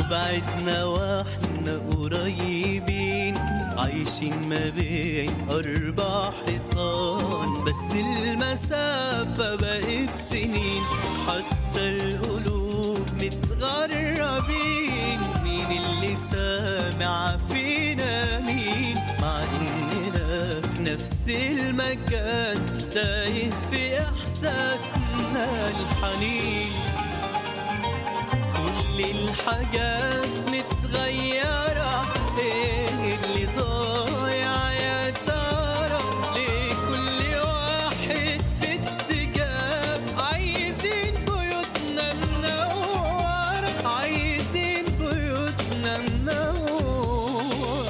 بعدنا واحنا قريبين عايشين ما بين أربع حيطان بس المسافة بقت سنين حتى القلوب متغربين مين اللي سامع فينا مين مع إننا في نفس المكان تايه في إحساسنا الحنين كل الحاجات متغيرة ايه اللي ضايع يا ترى ليه كل واحد في اتجاه عايزين بيوتنا منورة عايزين بيوتنا منورة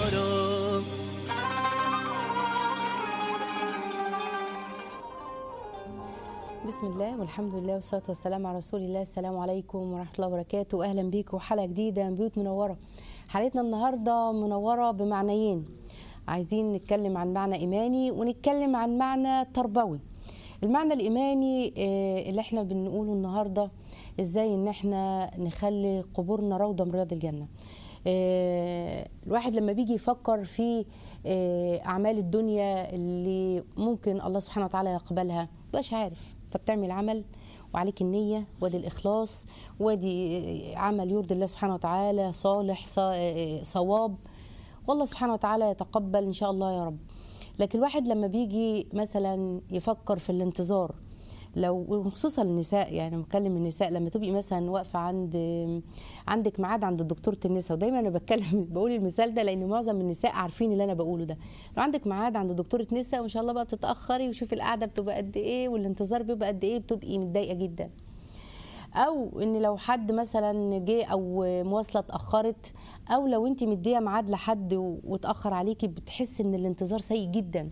بسم الله والحمد لله والصلاة والسلام على رسول الله السلام عليكم ورحمة الله وبركاته أهلا بيكم حلقة جديدة من بيوت منورة حلقتنا النهاردة منورة بمعنيين عايزين نتكلم عن معنى إيماني ونتكلم عن معنى تربوي المعنى الإيماني آه، اللي احنا بنقوله النهاردة ازاي ان احنا نخلي قبورنا روضة من رياض الجنة آه، الواحد لما بيجي يفكر في آه، أعمال الدنيا اللي ممكن الله سبحانه وتعالى يقبلها مبقاش عارف انت بتعمل عمل وعليك النية وادي الإخلاص وادي عمل يرضي الله سبحانه وتعالى صالح ص- صواب والله سبحانه وتعالى يتقبل إن شاء الله يا رب لكن الواحد لما بيجي مثلا يفكر في الانتظار لو خصوصا النساء يعني بكلم النساء لما تبقي مثلا واقفه عند عندك ميعاد عند دكتوره النساء ودايما انا بتكلم بقول المثال ده لان معظم النساء عارفين اللي انا بقوله ده لو عندك ميعاد عند دكتوره نساء وان شاء الله بقى بتتاخري وشوفي القعده بتبقى قد ايه والانتظار بيبقى قد ايه بتبقي متضايقه جدا او ان لو حد مثلا جه او مواصله اتاخرت او لو انت مديه ميعاد لحد و- واتاخر عليكي بتحس ان الانتظار سيء جدا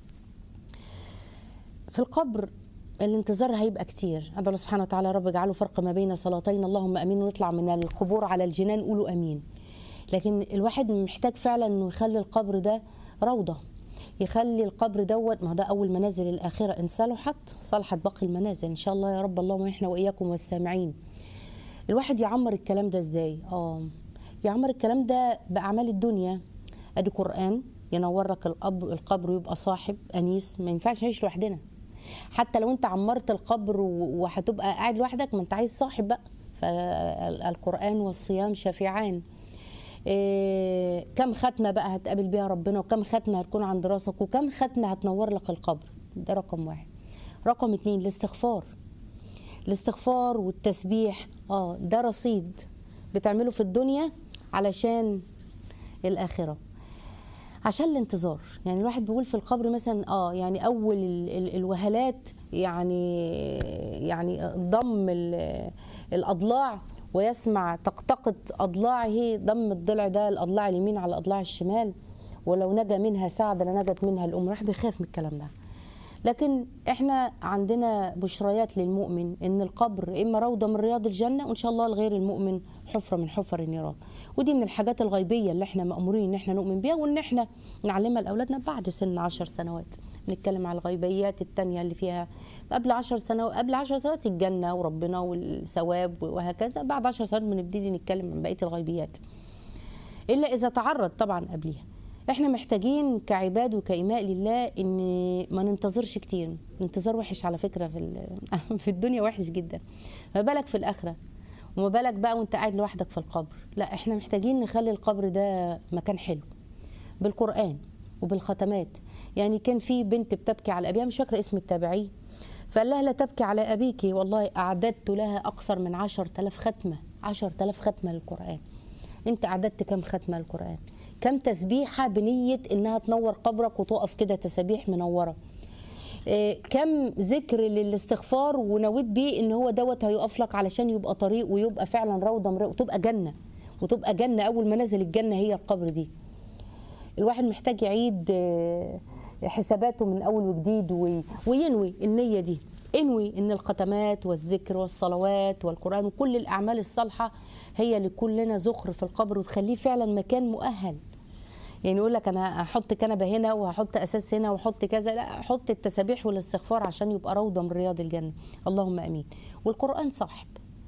في القبر الانتظار هيبقى كتير أدعو الله سبحانه وتعالى يا رب اجعله فرق ما بين صلاتين اللهم امين ونطلع من القبور على الجنان قولوا امين لكن الواحد محتاج فعلا انه يخلي القبر ده روضه يخلي القبر دوت ما هو ده اول منازل الاخره ان صلحت صلحت باقي المنازل ان شاء الله يا رب اللهم احنا واياكم والسامعين الواحد يعمر الكلام ده ازاي اه يعمر الكلام ده باعمال الدنيا ادي قران ينور لك القبر القبر ويبقى صاحب انيس ما ينفعش نعيش لوحدنا حتى لو انت عمرت القبر و- وهتبقى قاعد لوحدك ما انت عايز صاحب بقى فالقران والصيام شفيعان إيه كم ختمه بقى هتقابل بيها ربنا وكم ختمه هتكون عند راسك وكم ختمه هتنور لك القبر ده رقم واحد رقم اتنين الاستغفار الاستغفار والتسبيح اه ده رصيد بتعمله في الدنيا علشان الاخره عشان الانتظار يعني الواحد بيقول في القبر مثلا اه يعني اول ال- ال- الوهلات يعني يعني ضم ال- الاضلاع ويسمع طقطقه اضلاعه ضم الضلع ده الاضلاع اليمين على الاضلاع الشمال ولو نجا منها سعد لنجت منها الام الواحد بيخاف من الكلام ده لكن احنا عندنا بشريات للمؤمن ان القبر اما روضه من رياض الجنه وان شاء الله لغير المؤمن حفره من حفر النيران ودي من الحاجات الغيبيه اللي احنا مامورين ان احنا نؤمن بيها وان احنا نعلمها لاولادنا بعد سن عشر سنوات نتكلم على الغيبيات التانية اللي فيها قبل عشر سنوات قبل عشر سنوات الجنة وربنا والثواب وهكذا بعد عشر سنوات بنبتدي نتكلم عن بقية الغيبيات الا اذا تعرض طبعا قبليها احنا محتاجين كعباد وكإماء لله ان ما ننتظرش كتير الانتظار وحش على فكره في ال- في الدنيا وحش جدا ما بالك في الاخره وما بالك بقى وانت قاعد لوحدك في القبر لا احنا محتاجين نخلي القبر ده مكان حلو بالقران وبالختمات يعني كان في بنت بتبكي على ابيها مش فاكره اسم التابعي فقال لها لا تبكي على ابيك والله اعددت لها اكثر من عشر تلاف ختمه عشر تلاف ختمه للقران انت اعددت كم ختمه للقران كم تسبيحه بنيه انها تنور قبرك وتقف كده تسابيح منوره إيه، كم ذكر للاستغفار ونويت بيه ان هو دوت هيقف لك علشان يبقى طريق ويبقى فعلا روضه من رياض- وتبقى جنه وتبقى جنه اول منازل الجنه هي القبر دي الواحد محتاج يعيد آه، حساباته من اول وجديد وي- وينوي النيه دي انوي ان الختمات والذكر والصلوات والقران وكل الاعمال الصالحه هي لكلنا زخر في القبر وتخليه فعلا مكان مؤهل يعني يقول لك انا هحط كنبه هنا وهحط اساس هنا واحط كذا لا حط التسابيح والاستغفار عشان يبقى روضه من رياض الجنه اللهم امين والقران صاحب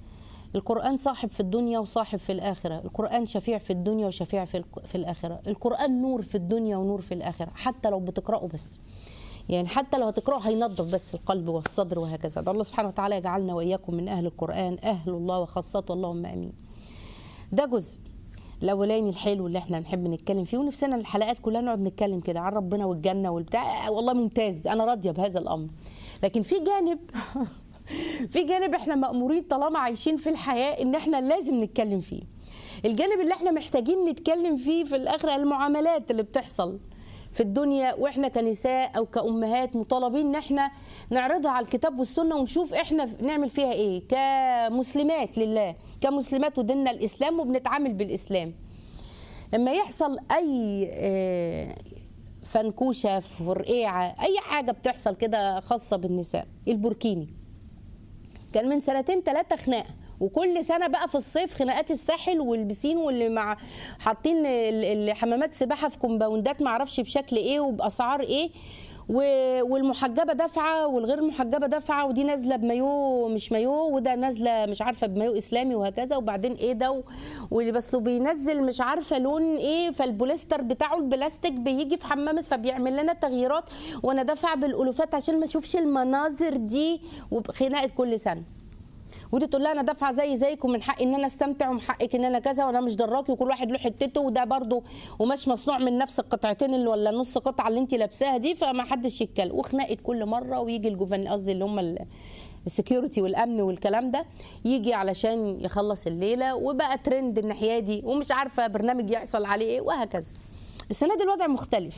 القرآن صاحب في الدنيا وصاحب في الآخرة القرآن شفيع في الدنيا وشفيع في, الك- في الآخرة القرآن نور في الدنيا ونور في الآخرة حتى لو بتقرأه بس يعني حتى لو هتقرأه هينظف بس القلب والصدر وهكذا ده الله سبحانه وتعالى يجعلنا وإياكم من أهل القرآن أهل الله وخاصته اللهم آمين ده جزء الاولاني الحلو اللي احنا نحب نتكلم فيه ونفسنا الحلقات كلها نقعد نتكلم كده عن ربنا والجنه والبتاع آه، والله ممتاز انا راضيه بهذا الامر لكن في جانب في جانب احنا مامورين طالما عايشين في الحياه ان احنا لازم نتكلم فيه الجانب اللي احنا محتاجين نتكلم فيه في الاخر المعاملات اللي بتحصل في الدنيا واحنا كنساء او كامهات مطالبين ان احنا نعرضها على الكتاب والسنه ونشوف احنا نعمل فيها ايه كمسلمات لله كمسلمات وديننا الاسلام وبنتعامل بالاسلام لما يحصل اي آه، فنكوشه فرقيعه اي حاجه بتحصل كده خاصه بالنساء البوركيني كان من سنتين ثلاثه خناقه وكل سنه بقى في الصيف خناقات الساحل والبسين واللي مع حاطين ال- الحمامات سباحه في كومباوندات معرفش بشكل ايه وباسعار ايه و- والمحجبه دافعه والغير محجبه دافعه ودي نازله بمايو مش مايو وده نازله مش عارفه بمايو اسلامي وهكذا وبعدين ايه ده و- واللي بس له بينزل مش عارفه لون ايه فالبوليستر بتاعه البلاستيك بيجي في حمامه فبيعمل لنا تغييرات وانا دافعه بالالوفات عشان ما اشوفش المناظر دي وخناقه كل سنه ودي تقول لها انا دافعه زي زيكم من حقي ان انا استمتع ومن حقك ان انا كذا وانا مش دراكي وكل واحد له حتته وده برضه ومش مصنوع من نفس القطعتين اللي ولا نص قطعه اللي انت لابساها دي فما حدش يتكلم وخناقه كل مره ويجي الجوفن قصدي اللي هم ال- السكيورتي والامن والكلام ده يجي علشان يخلص الليله وبقى ترند الناحيه دي ومش عارفه برنامج يحصل عليه ايه وهكذا السنه دي الوضع مختلف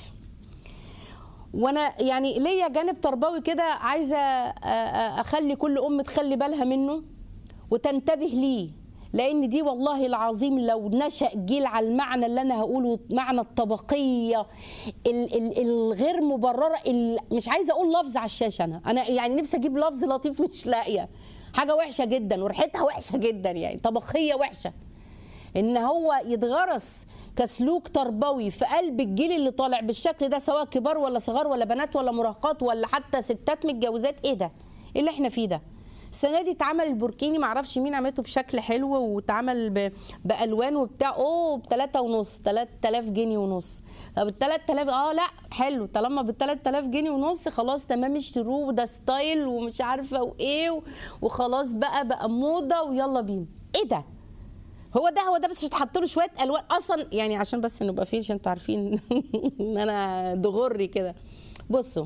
وانا يعني ليا جانب تربوي كده عايزه أ- أ- اخلي كل ام تخلي بالها منه وتنتبه ليه لان دي والله العظيم لو نشا جيل على المعنى اللي انا هقوله معنى الطبقيه ال- ال- الغير مبرره ال- مش عايزه اقول لفظ على الشاشه انا انا يعني نفسي اجيب لفظ لطيف مش لاقيه حاجه وحشه جدا وريحتها وحشه جدا يعني طبقيه وحشه ان هو يتغرس كسلوك تربوي في قلب الجيل اللي طالع بالشكل ده سواء كبار ولا صغار ولا بنات ولا مراهقات ولا حتى ستات متجوزات ايه ده ايه اللي احنا فيه ده السنه دي اتعمل البوركيني معرفش مين عملته بشكل حلو واتعمل ب... بالوان وبتاع اوه ب 3 ونص 3000 جنيه ونص طب ال 3000 اه لا حلو طالما ب 3000 جنيه ونص خلاص تمام اشتروه وده ستايل ومش عارفه وايه و... وخلاص بقى بقى موضه ويلا بينا ايه ده هو ده هو ده بس يتحط له شويه الوان اصلا يعني عشان بس نبقى فيه عشان انتوا عارفين ان انا دغري كده بصوا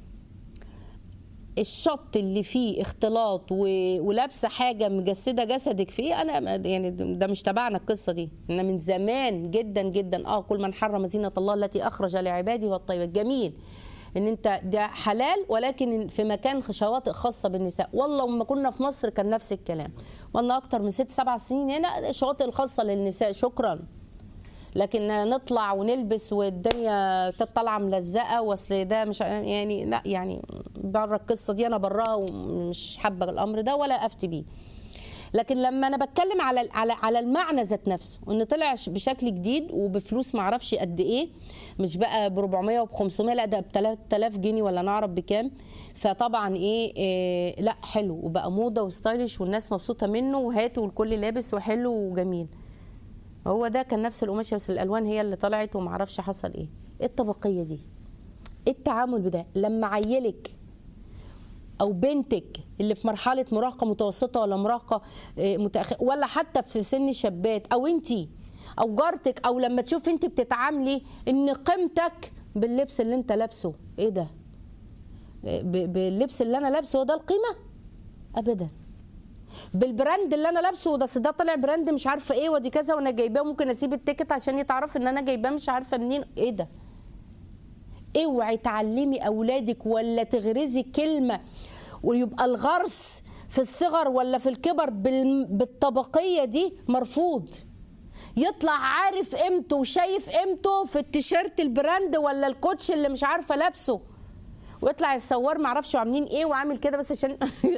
الشط اللي فيه اختلاط و... ولابسه حاجه مجسده جسدك فيه انا يعني ده مش تبعنا القصه دي انا من زمان جدا جدا اه كل من حرم زينه الله التي اخرج لعباده والطيبات جميل ان انت ده حلال ولكن في مكان شواطئ خاصه بالنساء والله لما كنا في مصر كان نفس الكلام والله اكتر من ست سبع سنين هنا الشواطئ الخاصه للنساء شكرا لكن نطلع ونلبس والدنيا طالعه ملزقه واصل ده مش يعني لا يعني بره القصه دي انا براها ومش حابه الامر ده ولا افتي بيه لكن لما انا بتكلم على على على المعنى ذات نفسه ان طلع بشكل جديد وبفلوس ما اعرفش قد ايه مش بقى ب 400 وب 500 لا ده ب 3000 جنيه ولا نعرف بكام فطبعا ايه, إيه لا حلو وبقى موضه وستايلش والناس مبسوطه منه وهاته والكل لابس وحلو وجميل هو ده كان نفس القماشه بس الالوان هي اللي طلعت وما اعرفش حصل ايه ايه الطبقيه دي ايه التعامل بده لما عيلك او بنتك اللي في مرحله مراهقه متوسطه ولا مراهقه متأخر ولا حتى في سن شابات او انتي او جارتك او لما تشوف انت بتتعاملي ان قيمتك باللبس اللي انت لابسه ايه ده باللبس اللي انا لابسه هو ده القيمه ابدا بالبراند اللي انا لابسه ده ده طلع براند مش عارفه ايه ودي كذا وانا جايباه ممكن اسيب التيكت عشان يتعرف ان انا جايباه مش عارفه منين ايه ده اوعي تعلمي اولادك ولا تغرزي كلمه ويبقى الغرس في الصغر ولا في الكبر بالطبقيه دي مرفوض يطلع عارف قيمته وشايف قيمته في التيشيرت البراند ولا الكوتش اللي مش عارفه لابسه ويطلع السوار ما اعرفش عاملين ايه وعامل كده بس عشان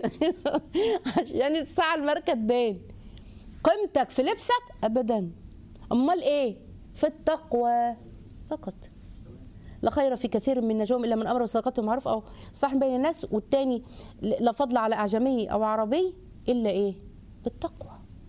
عشان الساعه الماركه تبان قيمتك في لبسك ابدا امال ايه في التقوى فقط لا خير في كثير من نجوم الا من امر بصدقته معروف او صح بين الناس والتاني لا فضل على اعجمي او عربي الا ايه بالتقوى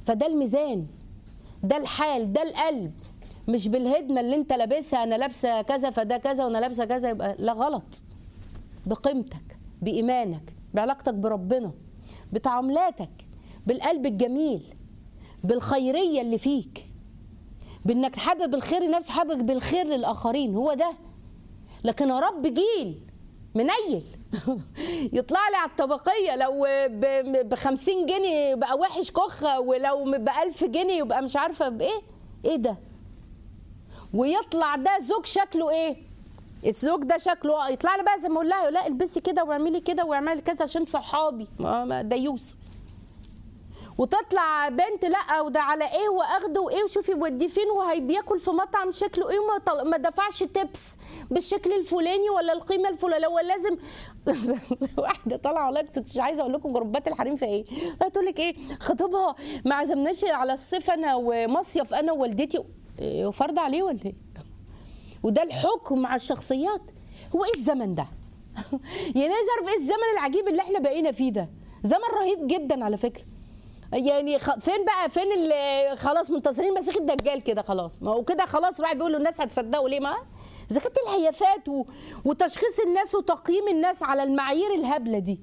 فده الميزان ده الحال ده القلب مش بالهدمه اللي انت لابسها انا لابسه كذا فده كذا وانا لابسه كذا يبقى لا غلط بقيمتك بايمانك بعلاقتك بربنا بتعاملاتك بالقلب الجميل بالخيريه اللي فيك بانك حابب الخير لنفسك حابب بالخير للاخرين هو ده لكن يا رب جيل منيل يطلع لي على الطبقيه لو ب 50 جنيه يبقى وحش كخه ولو ب 1000 جنيه يبقى مش عارفه بايه ايه ده ويطلع ده زوج شكله ايه الزوج ده شكله يطلع لي بقى زي ما اقول لها لا البسي كده واعملي كده واعملي كذا عشان صحابي ما- ما- ديوس وتطلع بنت لا وده على ايه واخده وايه وشوفي وديه فين وهيبياكل في مطعم شكله ايه وما طل... ما دفعش تبس بالشكل الفلاني ولا القيمه الفلانيه هو لازم واحده طالعه والله كنت مش عايزه اقول لكم جروبات الحريم في ايه هتقول لك ايه خطيبها ما عزمناش على الصيف انا ومصيف انا ووالدتي إيه، وفرض عليه ولا ايه وده الحكم مع الشخصيات هو ايه الزمن ده يعني عايز اعرف ايه الزمن العجيب اللي احنا بقينا فيه ده زمن رهيب جدا على فكره يعني خ... فين بقى فين اللي خلاص منتظرين مسيح الدجال كده خلاص ما هو كده خلاص الواحد بيقول للناس هتصدقوا ليه ما اذا كانت الهيافات و... وتشخيص الناس وتقييم الناس على المعايير الهبله دي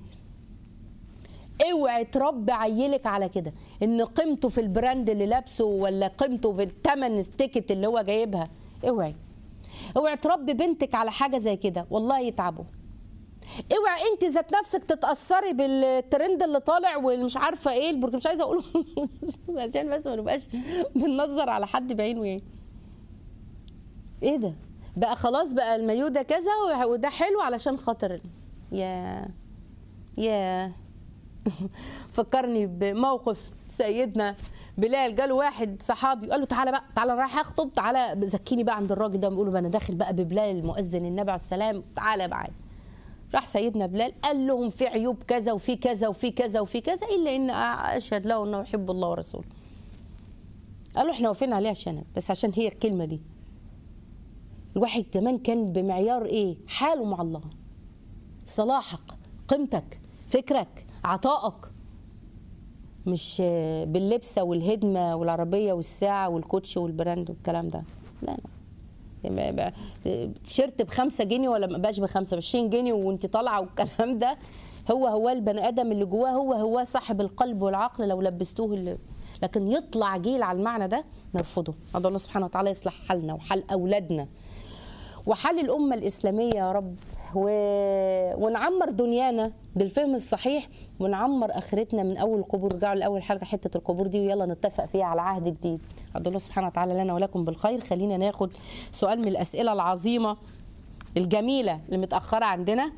اوعي تربي عيلك على كده ان قيمته في البراند اللي لابسه ولا قيمته في الثمن التيكت اللي هو جايبها اوعي اوعي تربي بنتك على حاجه زي كده والله يتعبوا اوعي انت ذات نفسك تتاثري بالترند اللي طالع والمش عارفه ايه البرج مش عايزه اقوله عشان بس ما نبقاش بننظر على حد بعينه ايه ايه ده بقى خلاص بقى المايو ده كذا وده حلو علشان خاطر يا يا فكرني بموقف سيدنا بلال جاله واحد صحابي قال له تعالى بقى تعالى رايح اخطب تعالى زكيني بقى عند الراجل ده بيقول له انا داخل بقى ببلال المؤذن النبي عليه السلام تعالى معايا راح سيدنا بلال قال لهم في عيوب كذا وفي كذا وفي كذا وفي كذا الا ان اشهد له انه يحب الله ورسوله قالوا احنا واقفين عليه عشان بس عشان هي الكلمه دي الواحد كمان كان بمعيار ايه حاله مع الله صلاحك قيمتك فكرك عطائك مش باللبسه والهدمه والعربيه والساعه والكوتش والبراند والكلام ده لا لا تيشيرت بخمسة جنيه ولا ما بقاش بخمسة بعشرين جنيه وانت طالعة والكلام ده هو هو البني آدم اللي جواه هو هو صاحب القلب والعقل لو لبستوه اللي لكن يطلع جيل على المعنى ده نرفضه أدعو الله سبحانه وتعالى يصلح حالنا وحال أولادنا وحال الأمة الإسلامية يا رب و... ونعمر دنيانا بالفهم الصحيح ونعمر اخرتنا من اول القبور رجعوا لاول حلقه حته القبور دي ويلا نتفق فيها على عهد جديد ادعو الله سبحانه وتعالى لنا ولكم بالخير خلينا ناخد سؤال من الاسئله العظيمه الجميله اللي متاخره عندنا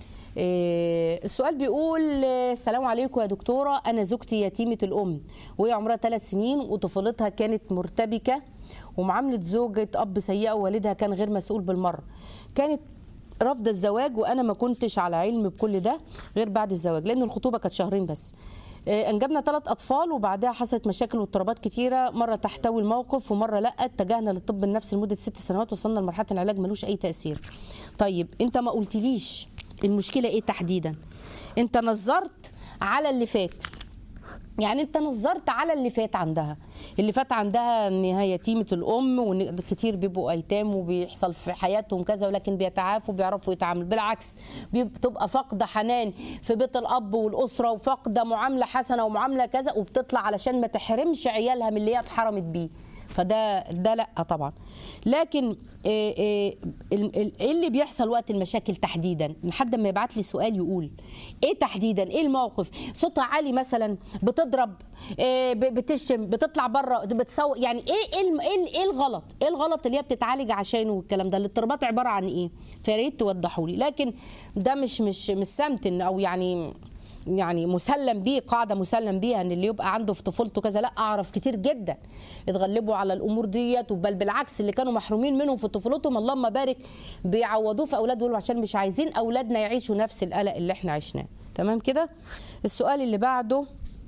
إيه، السؤال بيقول آه، السلام عليكم يا دكتوره انا زوجتي يتيمه الام وهي عمرها ثلاث سنين وطفولتها كانت مرتبكه ومعامله زوجة اب سيئه ووالدها كان غير مسؤول بالمره كانت رفض الزواج وانا ما كنتش على علم بكل ده غير بعد الزواج لان الخطوبه كانت شهرين بس آه، انجبنا ثلاث اطفال وبعدها حصلت مشاكل واضطرابات كتيره مره تحتوي الموقف ومره لا اتجهنا للطب النفسي لمده ست سنوات وصلنا لمرحله العلاج ملوش اي تاثير طيب انت ما قلتليش المشكله ايه تحديدا انت نظرت على اللي فات يعني انت نظرت على اللي فات عندها اللي فات عندها ان هي يتيمه الام وان كتير بيبقوا ايتام وبيحصل في حياتهم كذا ولكن بيتعافوا بيعرفوا يتعاملوا بالعكس بتبقى فاقده حنان في بيت الاب والاسره وفاقده معامله حسنه ومعامله كذا وبتطلع علشان ما تحرمش عيالها من اللي هي اتحرمت بيه فده ده لا طبعا لكن إيه إيه ال- ال- ايه اللي بيحصل وقت المشاكل تحديدا لحد ما يبعت لي سؤال يقول ايه تحديدا ايه الموقف صوتها عالي مثلا بتضرب إيه ب- بتشتم بتطلع بره بتسوق يعني ايه ايه الم- ايه ال- ايه الغلط ايه الغلط اللي هي بتتعالج عشانه والكلام ده الاضطرابات عباره عن ايه فيا ريت توضحوا لي لكن ده مش مش مش سمت إن- او يعني يعني مسلم بيه قاعده مسلم بيها ان اللي يبقى عنده في طفولته كذا لا اعرف كتير جدا اتغلبوا على الامور ديت بل بالعكس اللي كانوا محرومين منهم في طفولتهم اللهم بارك بيعوضوه في اولادهم عشان مش عايزين اولادنا يعيشوا نفس القلق اللي احنا عشناه تمام كده السؤال اللي بعده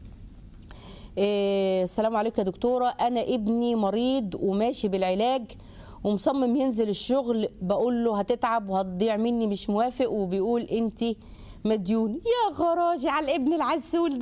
إيه السلام عليكم يا دكتوره انا ابني مريض وماشي بالعلاج ومصمم ينزل الشغل بقول له هتتعب وهتضيع مني مش موافق وبيقول انت مديون يا خراجي على الابن العسول ده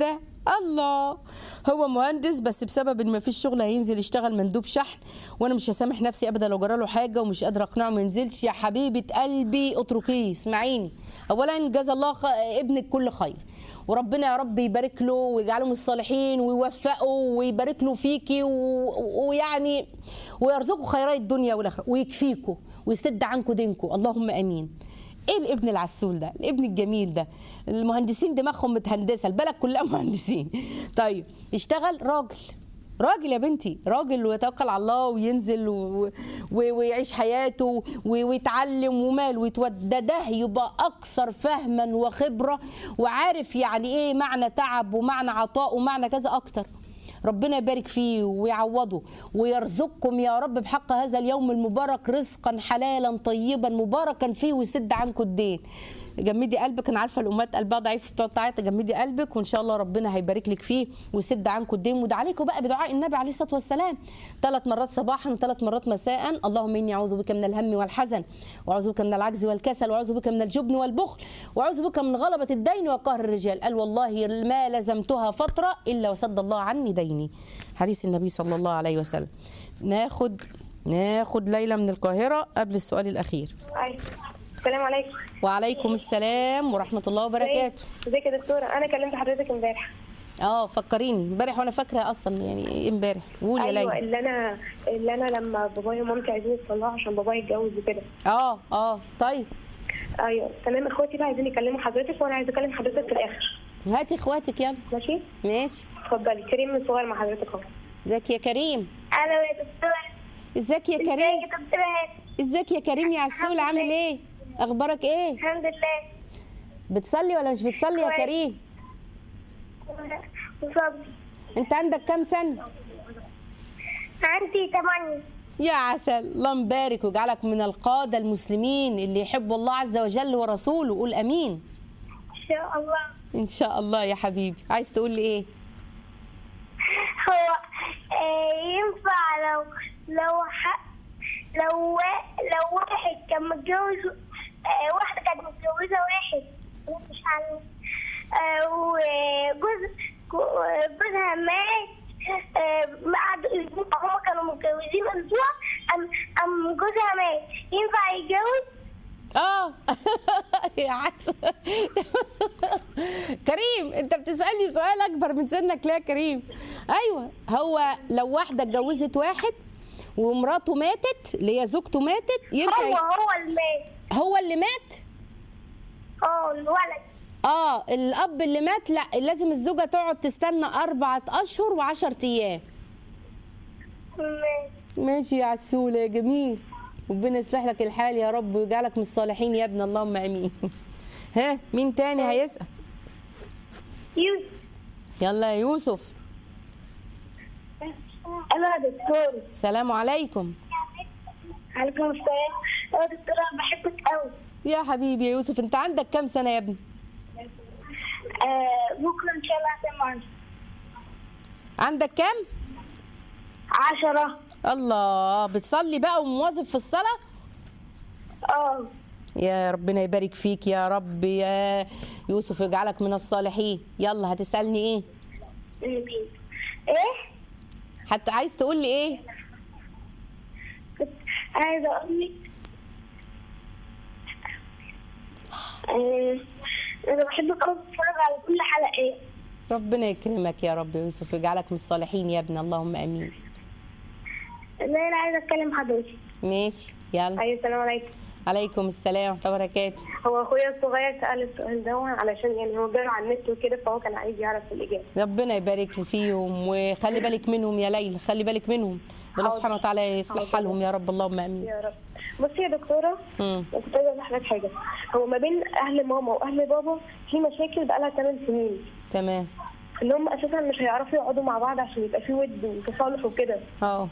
الله هو مهندس بس بسبب ان مفيش شغل هينزل يشتغل مندوب شحن وانا مش هسامح نفسي ابدا لو جرى له حاجه ومش قادره اقنعه ما ينزلش يا حبيبه قلبي اتركيه اسمعيني اولا جزا الله خ... ابنك كل خير وربنا يا رب يبارك له ويجعله من الصالحين ويوفقه ويبارك له فيكي و- ويعني ويرزقه خيرات الدنيا والاخره ويكفيكوا ويسد عنكم دينكم اللهم امين ايه الابن العسول ده الابن الجميل ده المهندسين دماغهم متهندسه البلد كلها مهندسين طيب يشتغل راجل راجل يا بنتي راجل ويتوكل على الله وينزل و... و... ويعيش حياته و... ويتعلم ومال ويتود ده, ده يبقى اكثر فهما وخبره وعارف يعني ايه معنى تعب ومعنى عطاء ومعنى كذا اكتر ربنا يبارك فيه ويعوضه ويرزقكم يا رب بحق هذا اليوم المبارك رزقا حلالا طيبا مباركا فيه ويسد عنكم الدين جمدي قلبك انا عارفه الامهات قلبها ضعيف بتقعد تعيط جمدي قلبك وان شاء الله ربنا هيبارك لك فيه ويسد عنكم الدين وده عليكم بقى بدعاء النبي عليه الصلاه والسلام ثلاث مرات صباحا وثلاث مرات مساء اللهم اني اعوذ بك من الهم والحزن واعوذ بك من العجز والكسل واعوذ بك من الجبن والبخل واعوذ بك من غلبه الدين وقهر الرجال قال والله ما لزمتها فتره الا وسد الله عني ديني حديث النبي صلى الله عليه وسلم ناخد ناخد ليلى من القاهره قبل السؤال الاخير أيوة. السلام عليكم وعليكم السلام ورحمه الله وبركاته ازيك يا دكتوره انا كلمت حضرتك امبارح اه فكريني امبارح وانا فاكره اصلا يعني إيه امبارح قول يا ايوه ليلى اللي انا اللي انا لما بابايا ومامتي عايزين يطلعوا عشان بابايا يتجوز وكده اه اه طيب ايوه تمام اخواتي بقى عايزين يكلموا حضرتك وانا عايزه اكلم حضرتك في الاخر هاتي اخواتك يلا ماشي ماشي اتفضلي كريم من صغير مع حضرتك اهو ازيك يا كريم الو يا دكتوره ازيك يا كريم دكتوره ازيك يا كريم يا عسول عامل ايه اخبارك ايه الحمد لله بتصلي ولا مش بتصلي يا كويس. كريم وصبري انت عندك كام سنه عندي ثمانية يا عسل الله مبارك ويجعلك من القاده المسلمين اللي يحبوا الله عز وجل ورسوله قول امين ان شاء الله ان شاء الله يا حبيبي عايز تقول لي ايه هو آه، ينفع لو لو ح... لو وا- لو واحد كان متجوز آه، واحدة كانت متجوزة واحد مش عارف آه، وجوز جو- جوزها مات آه، بعد اسبوع هما كانوا متجوزين اسبوع ام ام جوزها مات ينفع يتجوز؟ اه يا عسل كريم انت بتسالني سؤال اكبر من سنك ليه يا كريم ايوه هو لو واحده اتجوزت واحد ومراته ماتت اللي هي زوجته ماتت ينفع هو هو اللي مات هو اللي مات اه الولد اه الاب اللي مات لا لازم الزوجه تقعد تستنى اربعة اشهر وعشرة ايام مات. ماشي يا عسوله يا جميل ربنا يصلح لك الحال يا رب ويجعلك من الصالحين يا ابن اللهم امين ها مين تاني هيسال يوسف يلا يا يوسف انا يا دكتور سلام عليكم عليكم السلام يا دكتور انا بحبك قوي يا حبيبي يا يوسف انت عندك كام سنه يا ابني آه بكره ان شاء الله هسمع عندك كام عشرة الله بتصلي بقى ومواظب في الصلاه اه يا ربنا يبارك فيك يا رب يا يوسف يجعلك من الصالحين يلا هتسالني ايه ايه حتى عايز تقول لي ايه كنت عايزه اقول لك آه، انا بحبك قوي بتفرج على كل حلقات ربنا يكرمك يا رب يا يوسف ويجعلك من الصالحين يا ابن اللهم امين انا انا عايزه اتكلم حضرتك ماشي يلا ايوه السلام عليكم عليكم السلام ورحمه الله وبركاته هو اخويا الصغير سال السؤال ده علشان يعني هو جاي على النت وكده فهو كان عايز يعرف الاجابه ربنا يبارك لي فيهم وخلي بالك منهم يا ليلى خلي بالك منهم الله حاضر. سبحانه وتعالى يصلح حاضر. حالهم يا رب اللهم امين يا رب بصي يا دكتوره مم. كنت عايزه اقول لحضرتك حاجه هو ما بين اهل ماما واهل بابا في مشاكل بقالها 8 سنين تمام ان هم اساسا مش هيعرفوا يقعدوا مع بعض عشان يبقى في ود وتصالح وكده اه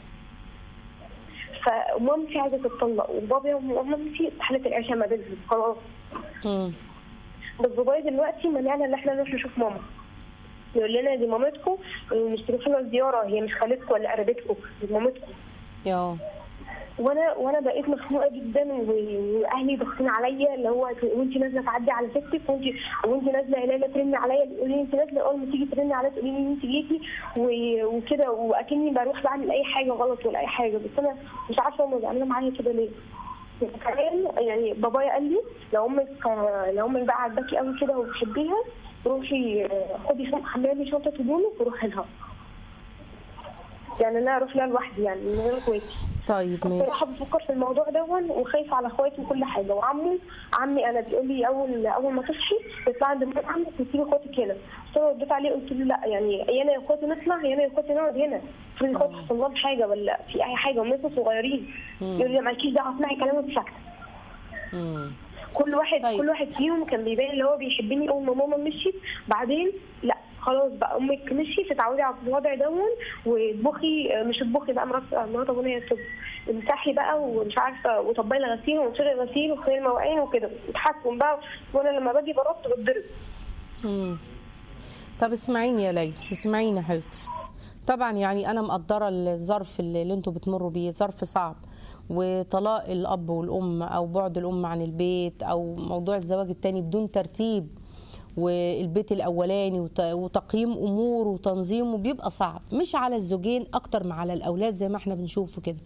فمامتي عايزه تتطلق وبابا ومامتي حاله العيشه ما بينهم خلاص مم. بس بابايا دلوقتي منعنا ان احنا نروح نشوف ماما يقول لنا دي مامتكم مش تروحوا لها زياره هي مش خالتكم ولا قريبتكم دي مامتكم يا وانا وانا بقيت مخنوقه جدا و- واهلي ضاغطين عليا اللي هو وانت نازله تعدي على ستك وانت وانت نازله يا ليلى ترني عليا تقولي لي انت نازله اول ما تيجي ترني عليا تقولي لي انت جيتي و- وكده واكني بروح بعمل اي حاجه غلط ولا اي حاجه بس انا مش عارفه هم بيعملوا معايا كده ليه كمان يعني بابايا قال لي لو امك لو امك بقى عاجباكي قوي كده وبتحبيها روحي آه، خدي شنطه حملي شنطه هدومك وروحي لها يعني انا اروح لها لوحدي يعني من غير اخواتي طيب ماشي بصراحه بفكر في الموضوع دون وخايفه على اخواتي وكل حاجه وعمي عمي انا بيقول لي اول اول ما تصحي تطلعي عند مرات عمك وتسيبي اخواتك هنا بس انا رديت عليه قلت له لا يعني يا انا يا اخواتي نطلع يا انا يا اخواتي نقعد هنا افرض اخواتي حصل لهم حاجه ولا في اي حاجه هم لسه صغيرين يقول لي مالكيش دعوه اسمعي كلامه بشكل مم. كل واحد طيب. كل واحد فيهم كان بيبان اللي هو بيحبني اول ما ماما مشيت بعدين لا خلاص بقى امك مشي تتعودي على الوضع دون واطبخي مش اطبخي بقى مرات مرات ابونا هي تطبخ امسحي بقى ومش عارفه وطبقي الغسيل وانشري الغسيل وخلي المواعين وكده وتحكم بقى وانا لما باجي برد بتضرب مم. طب اسمعيني يا ليلى اسمعيني يا حبيبتي طبعا يعني انا مقدره الظرف اللي اللي انتوا بتمروا بيه ظرف صعب وطلاق الاب والام او بعد الام عن البيت او موضوع الزواج التاني بدون ترتيب والبيت الاولاني وت- وتقييم امور وتنظيمه بيبقى صعب مش على الزوجين اكتر ما على الاولاد زي ما احنا بنشوفه كده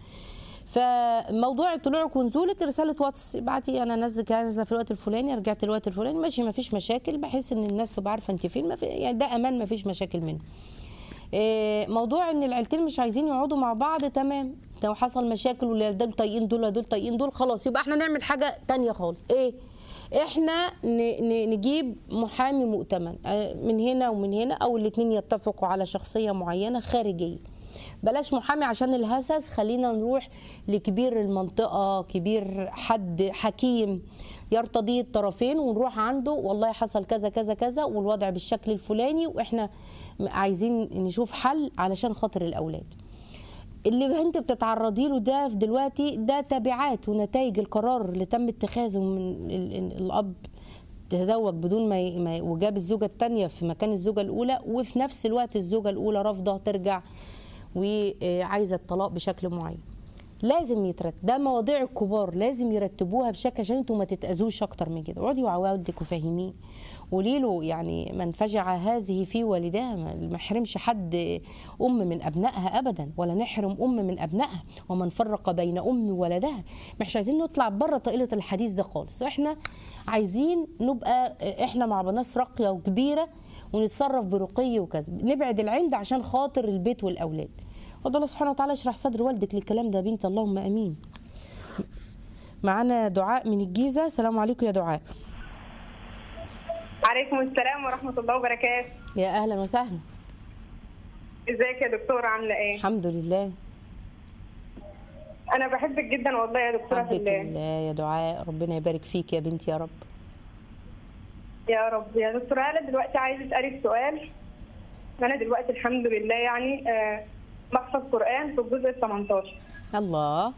فموضوع طلوعك ونزولك رساله واتس ابعتي انا نازله نازله في الوقت الفلاني رجعت الوقت الفلاني ماشي ما فيش مشاكل بحيث ان الناس تبقى عارفه انت فين ما في يعني ده امان ما فيش مشاكل منه إيه، موضوع ان العيلتين مش عايزين يقعدوا مع بعض تمام لو حصل مشاكل ولا دول طايقين دول ولا دول طايقين دول خلاص يبقى احنا نعمل حاجه تانية خالص ايه احنا ن- ن- نجيب محامي مؤتمن آه، من هنا ومن هنا او الاتنين يتفقوا على شخصيه معينه خارجيه بلاش محامي عشان الهسس خلينا نروح لكبير المنطقة كبير حد حكيم يرتضي الطرفين ونروح عنده والله حصل كذا كذا كذا والوضع بالشكل الفلاني واحنا عايزين نشوف حل علشان خاطر الأولاد اللي انت بتتعرضي له ده في دلوقتي ده تبعات ونتائج القرار اللي تم اتخاذه من ال- ال- الاب تزوج بدون ما ي- ما ي- وجاب الزوجه الثانيه في مكان الزوجه الاولى وفي نفس الوقت الزوجه الاولى رافضه ترجع وعايزه الطلاق بشكل معين لازم يترتب ده مواضيع الكبار لازم يرتبوها بشكل عشان انتوا ما تتاذوش اكتر من كده اقعدي مع والدك وفهميه قولي له يعني من فجع هذه في والدها ما ما يحرمش حد ام من ابنائها ابدا ولا نحرم ام من ابنائها ومن فرق بين ام وولدها مش عايزين نطلع بره طائله الحديث ده خالص احنا عايزين نبقى احنا مع ناس راقيه وكبيره ونتصرف برقي وكذا نبعد العند عشان خاطر البيت والاولاد وده الله سبحانه وتعالى يشرح صدر والدك للكلام ده يا بنت اللهم امين معانا دعاء من الجيزه السلام عليكم يا دعاء عليكم السلام ورحمة الله وبركاته يا اهلا وسهلا ازيك يا دكتورة عاملة ايه؟ الحمد لله أنا بحبك جدا والله يا دكتورة في حبك الله الله يا دعاء ربنا يبارك فيك يا بنتي يا رب يا رب يا دكتورة أنا دلوقتي عايزة أسألك سؤال أنا دلوقتي الحمد لله يعني آه، بحفظ قرآن في الجزء ال 18 الله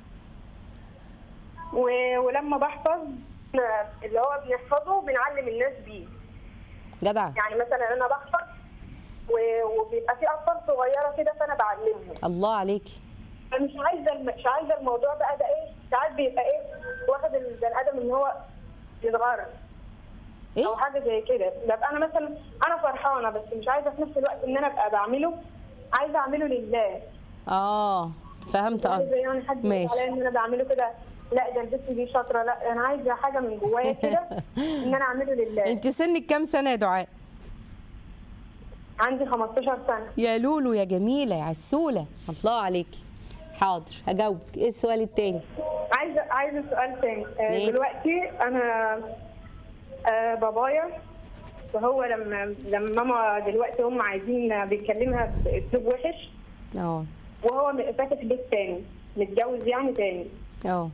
و- ولما بحفظ آه، اللي هو بيحفظه بنعلم الناس بيه جدع يعني مثلا أنا بحفظ و- وبيبقى في أطفال صغيرة كده فأنا بعلمهم الله عليكي انا مش عايزه الم- مش عايزه الموضوع بقى ده ايه ساعات بيبقى ايه واخد البني ادم ان هو يتغرب ايه او حاجه زي كده ببقى انا مثلا انا فرحانه بس مش عايزه في نفس الوقت ان انا ابقى بعمله عايزه اعمله لله اه فهمت مش عايزة قصدك يعني حد يقول ماشي عليا ان انا بعمله كده لا ده البنت دي شاطره لا انا عايزه حاجه من جوايا كده ان انا اعمله لله انت سنك كام سنه يا دعاء عندي 15 سنه يا لولو يا جميله يا عسوله الله عليكي حاضر هجاوبك ايه السؤال التاني عايزه عايزه سؤال تاني آه، ماشي. دلوقتي انا آه، بابايا فهو لما لما ماما دلوقتي هم عايزين بيكلمها باسلوب وحش اه وهو م- فاتح بيت تاني متجوز يعني تاني اه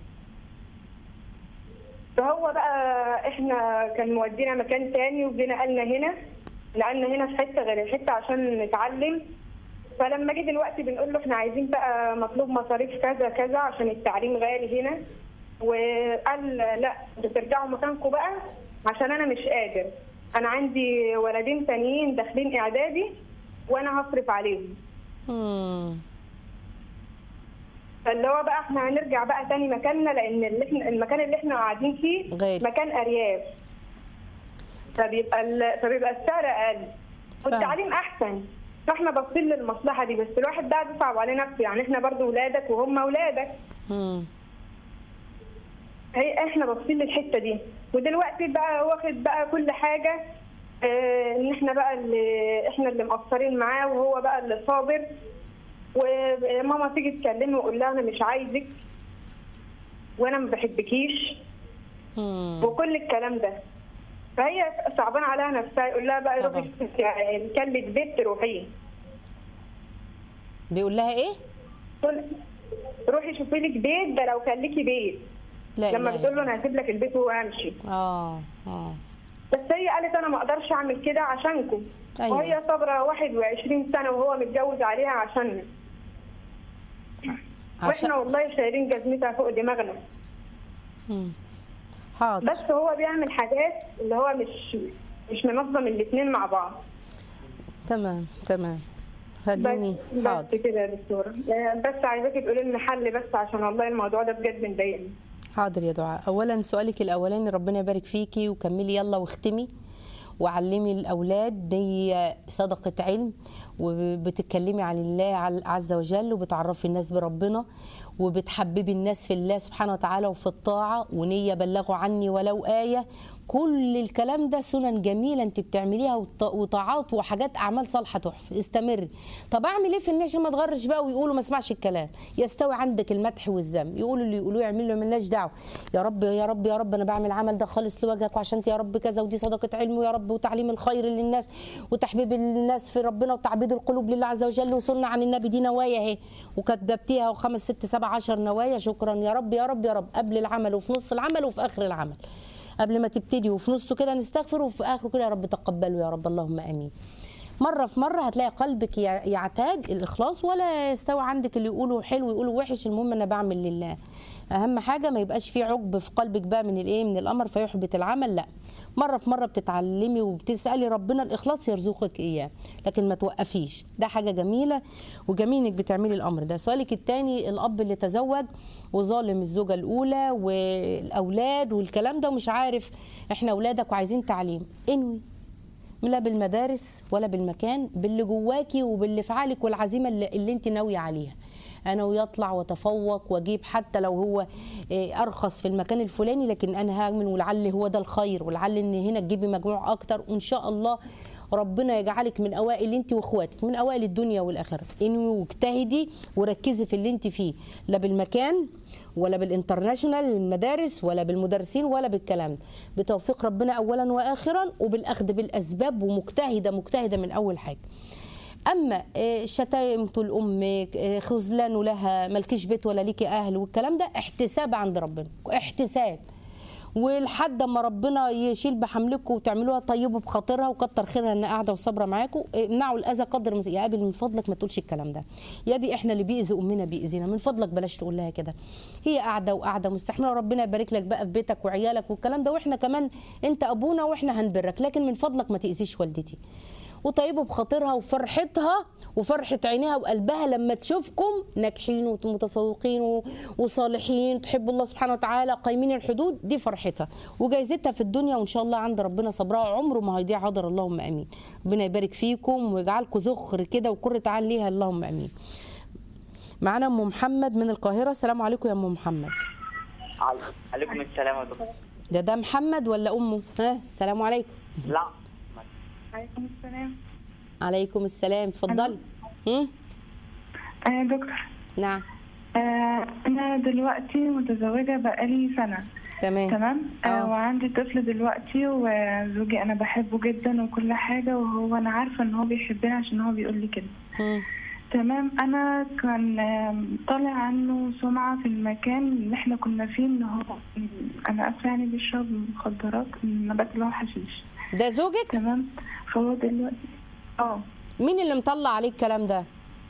فهو بقى احنا كان مودينا مكان تاني وجينا قالنا هنا نقلنا هنا في حته غير الحته عشان نتعلم فلما جه دلوقتي بنقول له احنا عايزين بقى مطلوب مصاريف كذا كذا عشان التعليم غالي هنا وقال لا انتوا ترجعوا مكانكم بقى عشان انا مش قادر انا عندي ولدين تانيين داخلين اعدادي وانا هصرف عليهم مم. فاللي هو بقى احنا هنرجع بقى تاني مكاننا لان اللي احنا المكان اللي احنا قاعدين فيه غالي. مكان ارياف فبيبقى ال... فبيبقى السعر اقل والتعليم احسن فاحنا باصين للمصلحه دي بس الواحد بقى بيصعب عليه نفسه يعني احنا برضو ولادك وهم اولادك مم. هي احنا باصين للحته دي ودلوقتي بقى واخد بقى كل حاجه اه ان احنا بقى اللي احنا اللي مقصرين معاه وهو بقى اللي صابر وماما تيجي تكلمه ويقول لها انا مش عايزك وانا ما بحبكيش مم. وكل الكلام ده فهي صعبان عليها نفسها يقول لها بقى طبعا. روحي يعني كلمة بيت تروحيه بيقول لها ايه تقول روحي شوفي لك بيت ده لو كان ليكي بيت لا لما إله بتقول له انا هسيب لك البيت وامشي اه اه بس هي قالت انا ما اقدرش اعمل كده عشانكم أيوة. وهي صابره 21 سنه وهو متجوز عليها عشاننا عشان واحنا والله شايلين جزمتها فوق دماغنا مم. حاضر بس هو بيعمل حاجات اللي هو مش مش منظم الاثنين مع بعض تمام تمام بس خليني بس حاضر كده يا دكتوره يعني بس عايزاكي تقولي لنا حل بس عشان والله الموضوع ده بجد مضايقني حاضر يا دعاء اولا سؤالك الاولاني ربنا يبارك فيكي وكملي يلا واختمي وعلمي الاولاد دي صدقه علم وبتتكلمي عن الله عل- عز وجل وبتعرفي الناس بربنا وبتحببي الناس في الله سبحانه وتعالى وفي الطاعه ونيه بلغوا عني ولو ايه كل الكلام ده سنن جميله انت بتعمليها وط- وطاعات وحاجات اعمال صالحه تحفه استمري طب اعمل ايه في الناس عشان ما تغرش بقى ويقولوا ما اسمعش الكلام يستوي عندك المدح والذم يقولوا اللي يقولوه يعملوا ملناش دعوه يا رب يا رب يا رب انا بعمل العمل ده خالص لوجهك وعشان انت يا رب كذا ودي صدقه علم ويا رب وتعليم الخير للناس وتحبيب الناس في ربنا وتعبيد القلوب لله عز وجل وسنه عن النبي دي نوايا اهي وكتبتيها وخمس ست سبع عشر نوايا شكرا يا رب يا رب يا رب قبل العمل وفي نص العمل وفي اخر العمل قبل ما تبتدي وفي نصه كده نستغفر وفي اخره كده يا رب تقبله يا رب اللهم امين مره في مره هتلاقي قلبك يع- يعتاد الاخلاص ولا يستوي عندك اللي يقولوا حلو يقولوا وحش المهم انا بعمل لله اهم حاجه ما يبقاش في عقب في قلبك بقى من الايه من الامر فيحبط العمل لا مره في مره بتتعلمي وبتسالي ربنا الاخلاص يرزقك اياه لكن ما توقفيش ده حاجه جميله وجميل انك بتعملي الامر ده سؤالك الثاني الاب اللي تزوج وظالم الزوجه الاولى والاولاد والكلام ده ومش عارف احنا اولادك وعايزين تعليم انوي لا بالمدارس ولا بالمكان باللي جواكي وباللي في عقلك والعزيمه اللي, اللي انت ناويه عليها انا ويطلع واتفوق واجيب حتى لو هو إيه، ارخص في المكان الفلاني لكن انا هعمل ولعل هو ده الخير ولعل ان هنا تجيبي مجموع اكتر وان شاء الله ربنا يجعلك من اوائل انت واخواتك من اوائل الدنيا والاخره انوي واجتهدي وركزي في اللي انت فيه لا بالمكان ولا بالانترناشونال المدارس ولا بالمدرسين ولا بالكلام ده بتوفيق ربنا اولا واخرا وبالاخذ بالاسباب ومجتهده مجتهده من اول حاجه اما آه، شتايم طول امك آه، خذلان لها مالكيش بيت ولا ليكي اهل والكلام ده احتساب عند ربنا احتساب ولحد اما ربنا يشيل بحملكم وتعملوها طيبوا بخاطرها وكتر خيرها ان قاعده وصابره معاكم امنعوا الاذى قدر المس- يا ابي من فضلك ما تقولش الكلام ده يا ابي احنا اللي بيأذي امنا بيأذينا من فضلك بلاش تقول لها كده هي قاعده وقاعده مستحمله وربنا يبارك لك بقى في بيتك وعيالك والكلام ده واحنا كمان انت ابونا واحنا هنبرك لكن من فضلك ما تأذيش والدتي وطيبوا بخاطرها وفرحتها وفرحة عينيها وقلبها لما تشوفكم ناجحين ومتفوقين و- وصالحين تحب الله سبحانه وتعالى قايمين الحدود دي فرحتها وجايزتها في الدنيا وان شاء الله عند ربنا صبرها عمره ما هيضيع حاضر اللهم امين ربنا يبارك فيكم ويجعلكم زخر كده وقرة عين ليها اللهم امين معانا ام محمد من القاهرة السلام عليكم يا ام محمد عل- عليكم السلام يا دكتور ده ده محمد ولا امه ها السلام عليكم لا عليكم السلام عليكم السلام اتفضلي هم؟ آه دكتور نعم آه انا دلوقتي متزوجه بقالي سنه تمام تمام آه. آه وعندي طفل دلوقتي وزوجي انا بحبه جدا وكل حاجه وهو انا عارفه ان هو بيحبني عشان هو بيقول لي كده هم. تمام انا كان آم، طالع عنه سمعه في المكان اللي احنا كنا فيه ان هو انا اسفه يعني بيشرب مخدرات النبات اللي هو حشيش ده زوجك تمام فهو دلوقتي اه مين اللي مطلع عليه الكلام ده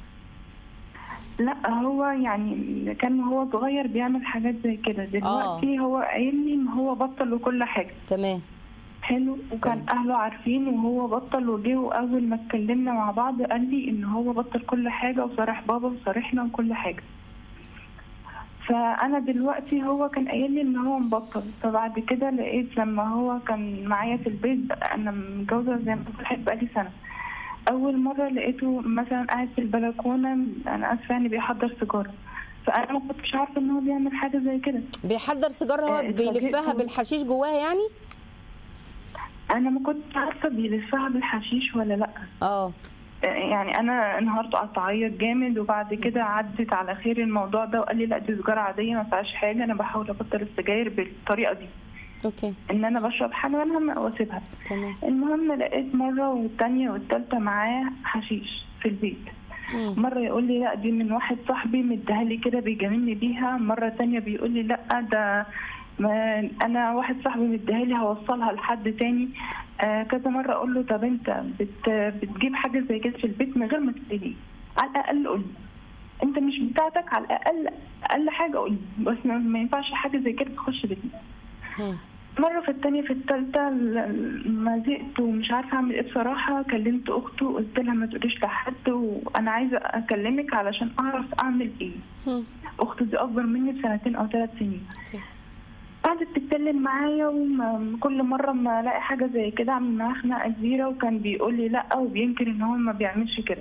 لا هو يعني كان هو صغير بيعمل حاجات زي كده دلوقتي هو قايل لي ان هو بطل وكل حاجه تمام حلو وكان اهله عارفين وهو بطل وجه واول ما اتكلمنا مع بعض قال لي ان هو بطل كل حاجه وصارح بابا وصارحنا وكل حاجه فانا دلوقتي هو كان قايل لي ان هو مبطل فبعد كده لقيت لما هو كان معايا في البيت انا متجوزه زي ما بقول بقالي سنه اول مره لقيته مثلا قاعد في البلكونه انا اسفه يعني بيحضر سيجاره فانا ما كنتش عارفه ان هو بيعمل حاجه زي كده بيحضر سيجاره هو آه، بيلفها اتفاجئت. بالحشيش جواها يعني انا ما كنتش عارفه بيلفها بالحشيش ولا لا اه يعني انا انهارت قعدت اعيط جامد وبعد كده عدت على خير الموضوع ده وقال لي لا دي سيجاره عاديه ما فيهاش حاجه انا بحاول ابطل السجاير بالطريقه دي اوكي ان انا بشرب حاجه منها واسيبها تمام المهم لقيت مره والتانيه والتالته معاه حشيش في البيت مم. مره يقول لي لا دي من واحد صاحبي مديها لي كده بيجاملني بيها مره تانية بيقول لي لا ده ما انا واحد صاحبي مديها لي هوصلها لحد تاني آه كذا مره اقول له طب انت بت بتجيب حاجه زي كده في البيت من غير ما تقولي لي على الاقل قول لي انت مش بتاعتك على الاقل اقل حاجه قول لي بس ما ما ينفعش حاجه زي كده تخش بيتنا مم. مرة في التانية في التالتة ل- ما زهقت ومش عارفة أعمل إيه بصراحة كلمت أخته وقلت لها ما تقوليش لحد وأنا عايزة أكلمك علشان أعرف أعمل إيه مم. أختي دي أكبر مني بسنتين أو ثلاث سنين أوكي. قعدت تتكلم معايا وكل مرة ما ألاقي حاجة زي كده أعمل معاه خناقة كبيرة وكان بيقول لي لأ وبينكر إن هو ما بيعملش كده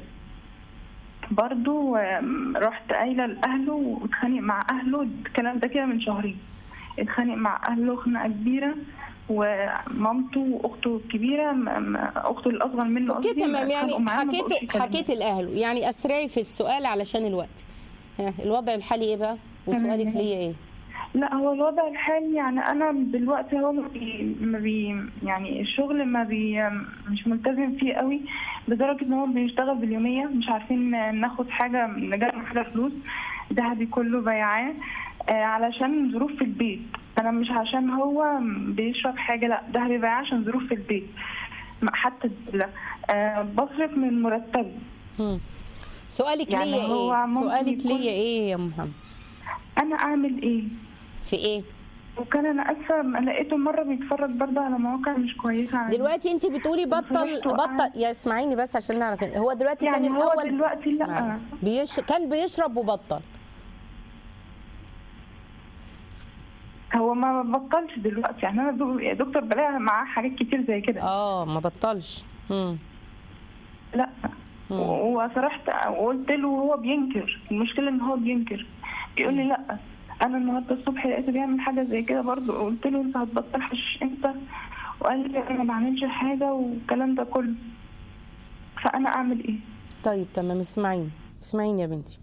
برضو آم، رحت قايلة لأهله واتخانق مع أهله الكلام ده كده من شهرين اتخانق مع أهله خناقة كبيرة ومامته واخته الكبيره م- م- اخته الاصغر منه اوكي قصدي، تمام اتخانقوا يعني معاه، ما بقوش حكيته يكلموه. حكيت لاهله يعني اسرعي في السؤال علشان الوقت ها الوضع الحالي ايه بقى وسؤالك تمام. ليا ايه لا هو الوضع الحالي يعني انا دلوقتي هو ما بي, ما بي يعني الشغل ما بي مش ملتزم فيه قوي لدرجه ان هو بيشتغل باليوميه مش عارفين ناخد حاجه نجمع حاجه فلوس ذهبي كله بيعاه آه، علشان ظروف في البيت انا مش عشان هو بيشرب حاجه لا ذهبي بيعاه عشان ظروف في البيت ما- حتى لا آه، بصرف من مرتبي مم. سؤالك يعني ليا هو ايه ممكن سؤالك يكون- ليا ايه يا محمد انا اعمل ايه في ايه وكان انا اسفه ما لقيته مره بيتفرج برضه على مواقع مش كويسه عني. دلوقتي انت بتقولي بطل فرحت وقعدت. بطل يا اسمعيني بس عشان نعرف هو دلوقتي يعني كان هو الاول دلوقتي لا. اسمعيني. بيش... كان بيشرب وبطل هو ما بطلش دلوقتي يعني انا دو- يا دكتور بلاقي معاه حاجات كتير زي كده اه ما بطلش مم. لا و- وصرحت وقلت له وهو بينكر المشكله ان هو بينكر بيقول لي لا انا النهارده الصبح لقيته بيعمل حاجه زي كده برضه قلت له انت هتبطل حشيش امتى وقال لي انا ما بعملش حاجه والكلام ده كله فانا اعمل ايه طيب تمام اسمعيني اسمعيني يا بنتي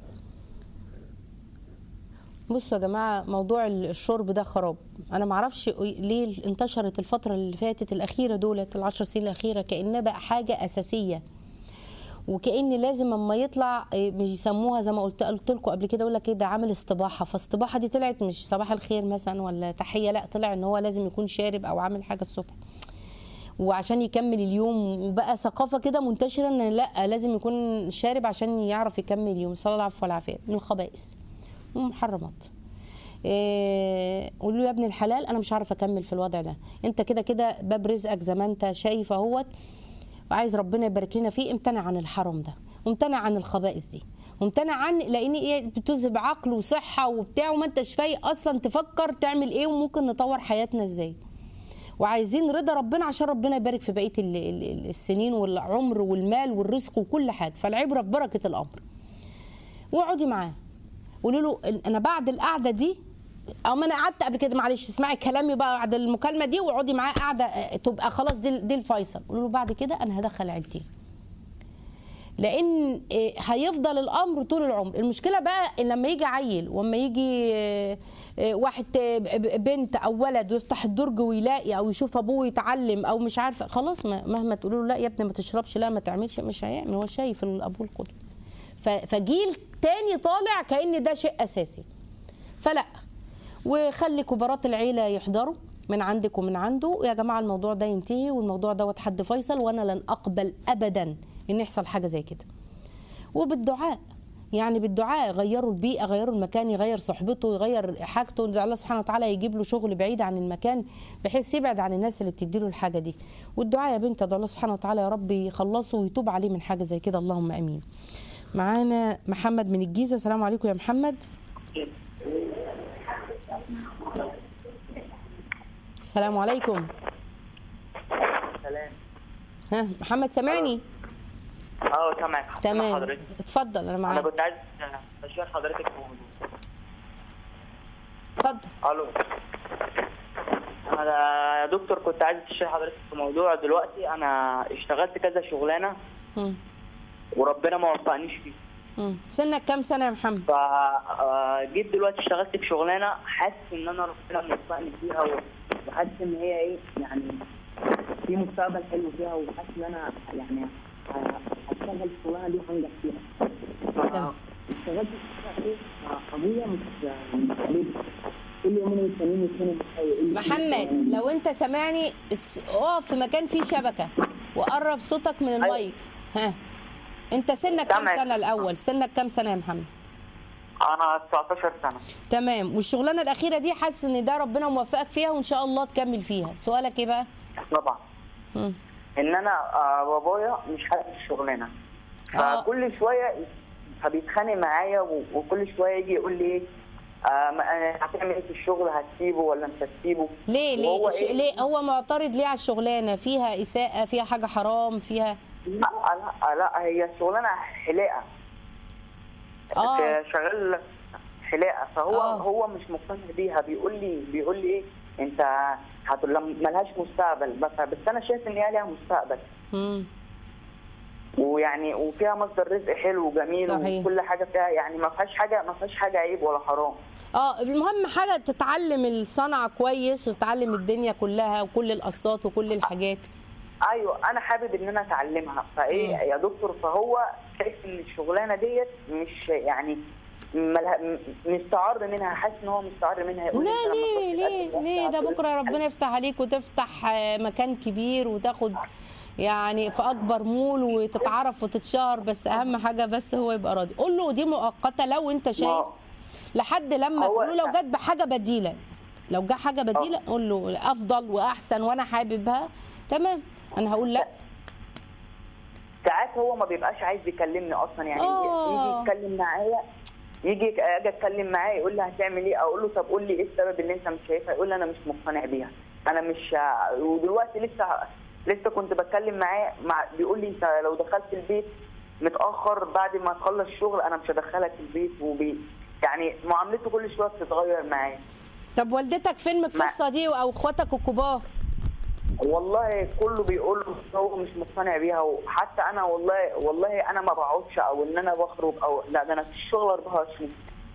بصوا يا جماعه موضوع الشرب ده خراب انا ما اعرفش ليه انتشرت الفتره اللي فاتت الاخيره دولت العشر سنين الاخيره كانها بقى حاجه اساسيه وكان لازم اما يطلع إيه، مش يسموها زي ما قلت قلت لكم قبل كده يقول لك ايه ده عامل استباحه فاستباحه دي طلعت مش صباح الخير مثلا ولا تحيه لا طلع ان هو لازم يكون شارب او عامل حاجه الصبح وعشان يكمل اليوم وبقى ثقافه كده منتشره ان لا لازم يكون شارب عشان يعرف يكمل اليوم صلى الله العفو والعافيه من الخبائث ومحرمات إيه قول له يا ابن الحلال انا مش عارف اكمل في الوضع ده انت كده كده باب رزقك زي ما انت شايف اهوت وعايز ربنا يبارك لنا فيه امتنع عن الحرام ده وامتنع عن الخبائث دي وامتنع عن لان ايه بتذهب عقل وصحه وبتاع وما انتش فايق اصلا تفكر تعمل ايه وممكن نطور حياتنا ازاي وعايزين رضا ربنا عشان ربنا يبارك في بقيه ال- ال- السنين والعمر والمال والرزق وكل حاجه فالعبره في بركه الامر واقعدي معاه قولي له إن انا بعد القعده دي او ما انا قعدت قبل كده معلش اسمعي كلامي بقى بعد المكالمه دي واقعدي معاه قاعده آه، تبقى خلاص دي دي الفيصل قولي له بعد كده انا هدخل عيلتي لان آه، هيفضل الامر طول العمر المشكله بقى إن لما يجي عيل واما يجي آه، آه، واحد آه، ب- بنت او ولد ويفتح الدرج ويلاقي او يشوف ابوه يتعلم او مش عارفه خلاص ما- مهما تقولوا له لا يا ابني ما تشربش لا ما تعملش مش هيعمل هو شايف الابوه القدوه ف- فجيل تاني طالع كان ده شيء اساسي فلا وخلي كبارات العيله يحضروا من عندك ومن عنده يا جماعه الموضوع ده ينتهي والموضوع دوت حد فيصل وانا لن اقبل ابدا ان يحصل حاجه زي كده وبالدعاء يعني بالدعاء غيروا البيئه غيروا المكان يغير صحبته يغير حاجته إن الله سبحانه وتعالى يجيب له شغل بعيد عن المكان بحيث يبعد عن الناس اللي بتدي له الحاجه دي والدعاء يا بنت ده الله سبحانه وتعالى يا رب يخلصه ويتوب عليه من حاجه زي كده اللهم امين معانا محمد من الجيزه السلام عليكم يا محمد السلام عليكم سلام ها محمد سامعني اه سامعك سامع تمام حضرتك اتفضل انا انا معاك كنت عايز اشير حضرتك في موضوع اتفضل الو انا يا دكتور كنت عايز اشير حضرتك في موضوع دلوقتي انا اشتغلت كذا شغلانه مم. وربنا ما وفقنيش فيه مم. سنك كام سنه يا محمد فجيت دلوقتي اشتغلت في شغلانه حاسس ان انا ربنا موفقني فيها و- وحاسس ان هي ايه يعني في مستقبل حلو فيها وحاسس ان انا يعني ه- هشتغل الشغلانه دي وهنجح فيها. تمام. اشتغلت في ايه ابويا مش مش حبيبي كل يومين والتانيين يكونوا يقول لي محمد لو انت سامعني اس- اقف في مكان فيه شبكه وقرب صوتك من المايك ها انت سنك كام سامعك. سنه الاول سنك كام سنه يا محمد انا 19 سنه تمام والشغلانه الاخيره دي حاسس ان ده ربنا موفقك فيها وان شاء الله تكمل فيها سؤالك ايه بقى طبعا مم. ان انا آه، بابايا مش حابب الشغلانه آه. فكل شويه فبيتخانق معايا و- وكل شويه يجي يقول لي ايه آه ما- آه، هتعمل ايه في الشغل هتسيبه ولا مش هتسيبه ليه ليه وهو الش- إيه؟ ليه هو معترض ليه على الشغلانه فيها اساءه فيها حاجه حرام فيها لا لا لا هي الشغلانه حلاقه آه. شغال حلاقه فهو آه. هو مش مقتنع بيها بيقول لي بيقول لي ايه انت هت... لم- ملهاش مستقبل بس بس انا شايف ان هي ليها مستقبل مم. ويعني وفيها مصدر رزق حلو وجميل صحيح. وكل حاجه فيها يعني ما فيهاش حاجه ما فيهاش حاجه عيب ولا حرام اه المهم حاجه تتعلم الصنعه كويس وتتعلم الدنيا كلها وكل القصات وكل الحاجات ايوه انا حابب ان انا اتعلمها فايه مم. يا دكتور فهو شايف ان الشغلانه ديت مش يعني ملها- م- مستعر منها حاسس ان هو مستعر منها يقول لا أنت لما ليه تروح ليه تقدم ليه ده وبتاع بكره ربنا يفتح عليك وتفتح آه، مكان كبير وتاخد يعني في اكبر مول وتتعرف وتتشهر بس اهم حاجه بس هو يبقى راضي قول له دي مؤقته لو انت شايف ما- لحد لما هو- تقول له لو جت بحاجه بديله لو جه حاجه بديله قول له افضل واحسن وانا حاببها تمام انا هقول لا ساعات هو ما بيبقاش عايز يكلمني اصلا يعني آه. يجي يتكلم معايا يجي اجي اتكلم معاه يقول لي هتعمل ايه اقول له طب قول لي ايه السبب اللي انت مش شايفها يقول لي انا مش مقتنع بيها انا مش ودلوقتي لسه لسه كنت بتكلم معاه مع بيقول لي انت لو دخلت البيت متاخر بعد ما تخلص شغل انا مش هدخلك البيت وبي يعني معاملته كل شويه بتتغير معايا طب والدتك فين من القصه دي او اخواتك الكبار والله كله بيقول له إن هو مش مقتنع بيها وحتى انا والله والله انا ما بقعدش او ان انا بخرج او لا ده انا في الشغل 24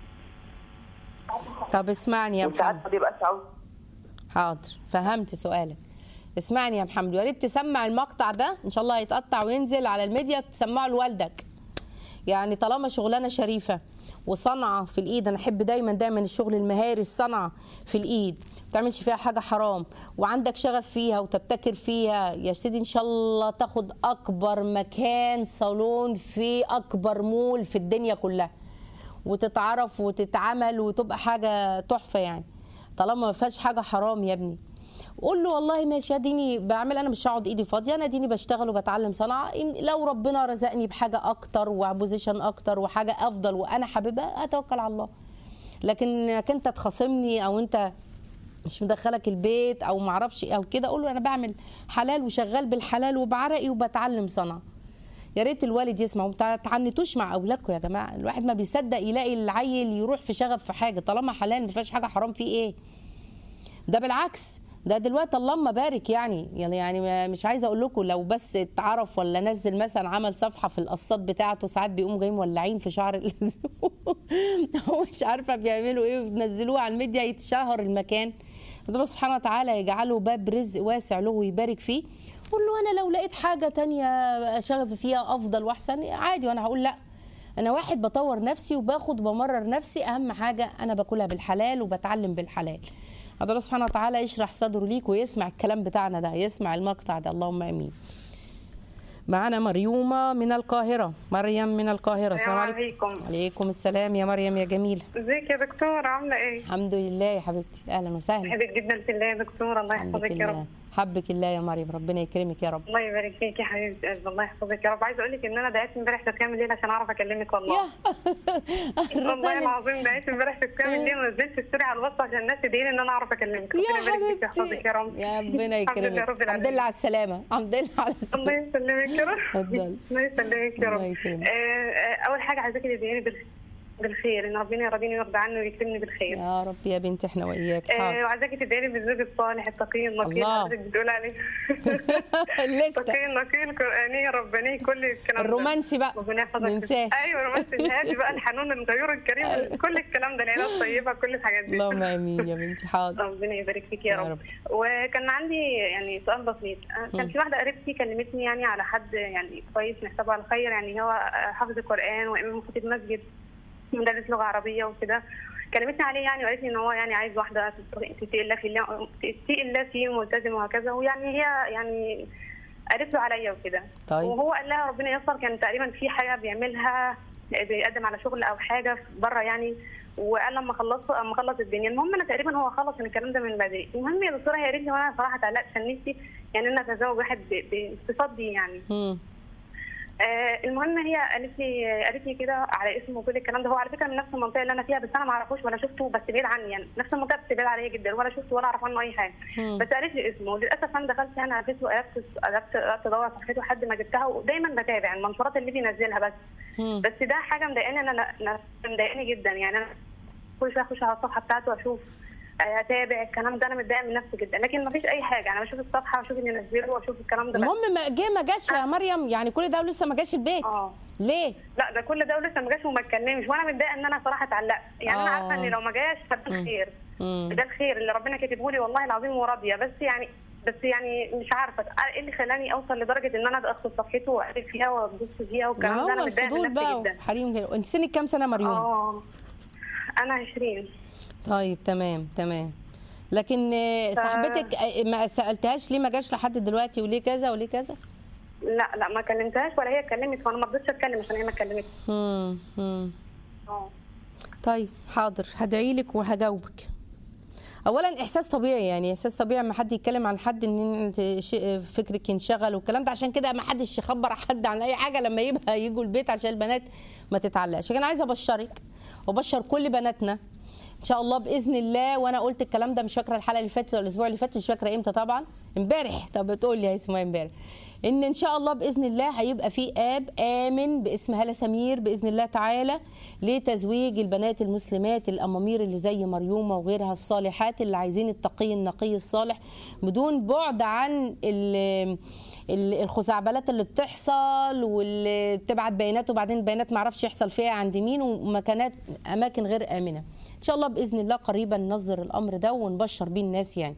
طب اسمعني يا وساعات محمد ما بيبقاش عاوز حاضر فهمت سؤالك اسمعني يا محمد ويا ريت تسمع المقطع ده ان شاء الله هيتقطع وينزل على الميديا تسمعه لوالدك يعني طالما شغلانه شريفه وصنعه في الايد انا احب دايما دايما الشغل المهاري الصنعه في الايد ما تعملش فيها حاجه حرام وعندك شغف فيها وتبتكر فيها يا سيدي ان شاء الله تاخد اكبر مكان صالون في اكبر مول في الدنيا كلها وتتعرف وتتعمل وتبقى حاجه تحفه يعني طالما ما فيهاش حاجه حرام يا ابني قول له والله ماشي اديني بعمل انا مش هقعد ايدي فاضيه انا اديني بشتغل وبتعلم صنعه إم- لو ربنا رزقني بحاجه اكتر وبوزيشن اكتر وحاجه افضل وانا حاببها اتوكل على الله لكن انك انت تخاصمني او انت مش مدخلك البيت او معرفش او كده اقول له انا بعمل حلال وشغال بالحلال وبعرقي وبتعلم صنعه يا ريت الوالد يسمع وما تعنتوش مع اولادكم يا جماعه الواحد ما بيصدق يلاقي العيل يروح في شغف في حاجه طالما حلال ما فيهاش حاجه حرام فيه ايه ده بالعكس ده دلوقتي اللهم بارك يعني يعني يعني ما- مش عايزه اقول لكم لو بس اتعرف ولا نزل مثلا عمل صفحه في القصات بتاعته ساعات بيقوموا جايين مولعين في شعر الزبون مش عارفه بيعملوا ايه وبينزلوه على الميديا يتشهر المكان ربنا سبحانه وتعالى يجعله باب رزق واسع له ويبارك فيه قول له انا لو لقيت حاجه تانية شغفي فيها افضل واحسن عادي وانا هقول لا انا واحد بطور نفسي وباخد بمرر نفسي اهم حاجه انا باكلها بالحلال وبتعلم بالحلال الله سبحانه وتعالى يشرح صدره ليك ويسمع الكلام بتاعنا ده يسمع المقطع ده اللهم امين معانا مريومة من القاهرة مريم من القاهرة السلام عليكم عليكم عليكم السلام يا مريم يا جميلة ازيك يا دكتور عامله ايه الحمد لله يا حبيبتي أهلا وسهلا بحبك جدا في الله يا دكتور الله الحمد يحفظك يا لله رب حبك الله يا مريم ربنا يكرمك يا رب الله يبارك فيك يا حبيبتي قلبي الله يحفظك يا رب عايزه اقول لك ان انا دعيت امبارح تكمل ليل عشان اعرف اكلمك والله يا والله الرسالة العظيم دعيت امبارح تكمل ليل ونزلت الستوري على الواتس عشان الناس تدعي لي ان انا اعرف اكلمك يا ربنا يبارك فيك ويحفظك حبيبتي يا رب يا ربنا الحمد لله يكرمك رب الحمد العالمين. لله على السلامة الحمد لله على الله السلامة يسلمك يا رب اتفضل. الله يسلمك يا رب الله يكرمك. آه، آه، اول حاجه عايزاكي تدعي لي بالخ- بالخير ان ربنا يرضيني ويرضى عني ويكرمني بالخير يا رب يا بنتي احنا وإياك آه، حاضر وعايزاكي تدعي لي بالزوج الصالح التقي النقي اللي الله. حضرتك بتقول عليه لسه التقي النقي القراني الرباني كل الكلام ده. الرومانسي بقى ربنا يحفظك ننساش ايوه الرومانسي الهادي بقى الحنون الغيور الكريم كل الكلام ده العيله الطيبه كل الحاجات دي اللهم امين يا بنتي حاضر ربنا يبارك فيك يا يا رب. رب. وكان عندي يعني سؤال بسيط كان مم. في واحده قريبتي كلمتني يعني على حد يعني كويس نحسبه على خير يعني هو حافظ القران وامام خطيب مسجد مدرس لغه عربيه وكده كلمتني عليه يعني وقالت لي ان هو يعني عايز واحده تتقي الله في الله تتقي الله فيه ملتزم وهكذا ويعني هي يعني قالت له عليا وكده طيب. وهو قال لها ربنا ييسر كان تقريبا في حاجه بيعملها بيقدم على شغل او حاجه بره يعني وقال لما خلصت اما خلص الدنيا المهم انا تقريبا هو خلص من الكلام ده من بدري المهم يا دكتوره هي قالت لي وانا صراحه اتعلقت عشان نفسي يعني ان أنا اتزوج واحد ب- باقتصاد دي يعني مم. آه المهم هي قالت لي قالت لي كده على اسمه وكل الكلام ده هو على فكره من نفس المنطقه اللي انا فيها بس انا ما اعرفوش ولا شفته بس بعيد عني يعني نفس المنطقه بس بعيد عليا جدا ولا شفته ولا اعرف عنه اي حاجه مم. بس قالت لي اسمه للاسف انا دخلت انا على فيسبوك قلبت قلبت قلبت ادور على صفحته لحد ما جبتها ودايما بتابع المنشورات اللي بينزلها بس مم. بس ده حاجه مضايقاني انا أنا- مضايقاني جدا يعني انا كل شويه اخش على الصفحه بتاعته واشوف آه، اتابع الكلام ده انا متضايقه من نفسي جدا لكن ما فيش اي حاجه انا بشوف الصفحه واشوف اللي نزله واشوف الكلام ده بس. المهم ما جه ما جاش يا مريم يعني كل ده ولسه ما جاش البيت اه ليه لا ده كل ده ولسه ما جاش وما اتكلمش وانا متضايقه ان انا صراحه اتعلقت يعني انا آه. عارفه ان لو ما جاش فده الخير مم. ده الخير اللي ربنا كاتبه لي والله العظيم وراضيه بس يعني بس يعني مش عارفه ايه اللي خلاني اوصل لدرجه ان انا ادخل صفحته واقلب فيها وابص فيها ما والكلام ده هو انا متضايقه الفضول من نفسي بقى جدا حريم كده انت سنك كام سنه يا مريم اه انا 20 طيب تمام تمام لكن آه، صاحبتك آه، ما سالتهاش ليه ما جاش لحد دلوقتي وليه كذا وليه كذا لا لا ما كلمتهاش ولا هي اتكلمت فانا ما رضيتش اتكلم عشان هي ما اتكلمتش مم. مم. اه طيب حاضر هدعي لك وهجاوبك اولا احساس طبيعي يعني احساس طبيعي لما حد يتكلم عن حد ان انت ش- فكرك ينشغل والكلام ده عشان كده ما حدش يخبر حد عن اي حاجه لما يبقى يجوا البيت عشان البنات ما تتعلقش لكن عايزه ابشرك وابشر كل بناتنا ان شاء الله باذن الله وانا قلت الكلام ده مش فاكره الحلقه اللي فاتت ولا الاسبوع اللي فات مش فاكره امتى طبعا امبارح طب بتقول لي اسمها امبارح ان ان شاء الله باذن الله هيبقى في اب امن باسم هاله سمير باذن الله تعالى لتزويج البنات المسلمات الامامير اللي زي مريومه وغيرها الصالحات اللي عايزين التقي النقي الصالح بدون بعد عن ال- ال- الخزعبلات اللي بتحصل واللي بتبعت بيانات وبعدين البيانات ما اعرفش يحصل فيها عند مين ومكانات اماكن غير امنه ان شاء الله باذن الله قريبا ننظر الامر ده ونبشر بيه الناس يعني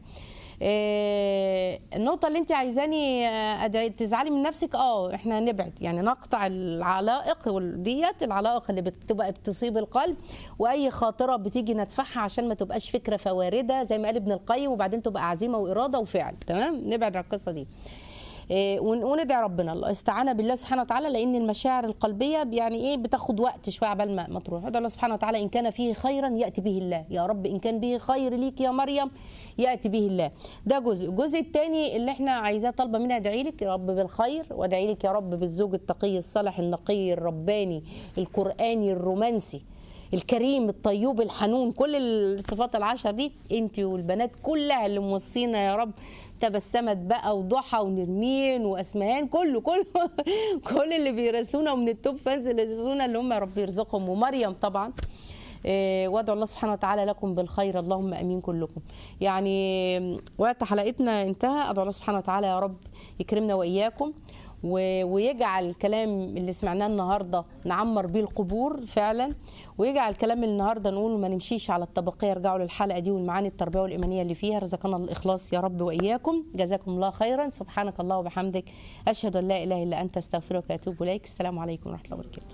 آه، النقطة اللي انت عايزاني آه، ادعي تزعلي من نفسك اه احنا نبعد يعني نقطع العلائق وال- ديت العلائق اللي بتبقى بتصيب القلب واي خاطرة بتيجي ندفعها عشان ما تبقاش فكرة فواردة زي ما قال ابن القيم وبعدين تبقى عزيمة وإرادة وفعل تمام نبعد عن القصة دي إيه، ون- وندعي ربنا الله استعانه بالله سبحانه وتعالى لان المشاعر القلبيه يعني ايه بتاخد وقت شويه عبال ما ما تروح ادعو الله سبحانه وتعالى ان كان فيه خيرا ياتي به الله يا رب ان كان به خير ليك يا مريم ياتي به الله ده جزء الجزء الثاني اللي احنا عايزاه طالبه منها ادعي لك يا رب بالخير وادعي لك يا رب بالزوج التقي الصالح النقي الرباني القراني الرومانسي الكريم الطيوب الحنون كل الصفات العشر دي انت والبنات كلها اللي موصينا يا رب تبسمت بقى وضحى ونرمين واسمهان كله كله كل اللي بيرسلونا ومن التوب فانز اللي بيرسلونا اللي هم يا رب يرزقهم ومريم طبعا إيه، وادعو الله سبحانه وتعالى لكم بالخير اللهم امين كلكم يعني وقت حلقتنا انتهى ادعو الله سبحانه وتعالى يا رب يكرمنا واياكم و- ويجعل الكلام اللي سمعناه النهارده نعمر بيه القبور فعلا ويجعل الكلام اللي النهارده نقول ما نمشيش على الطبقيه ارجعوا للحلقه دي والمعاني التربويه والايمانيه اللي فيها رزقنا الاخلاص يا رب واياكم جزاكم الله خيرا سبحانك الله وبحمدك اشهد ان لا اله الا انت استغفرك واتوب اليك السلام عليكم ورحمه الله وبركاته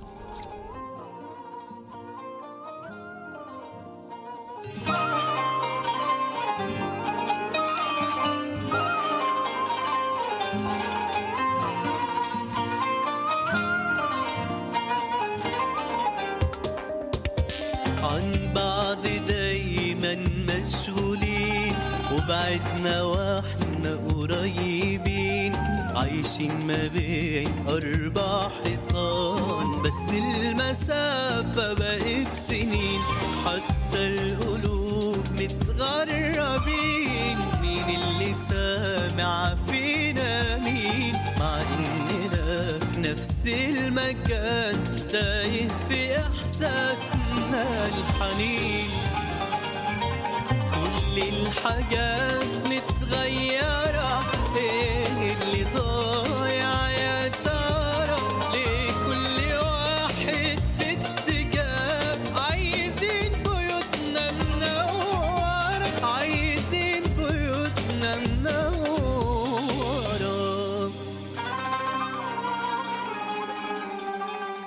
عن بعض دايما مشغولين وبعدنا واحنا قريبين عايشين ما بين أربع حيطان بس المسافة بقت سنين حتى القلوب متغربين مين اللي سامع فينا مين مع إننا في نفس المكان تايه في إحساسنا الحنين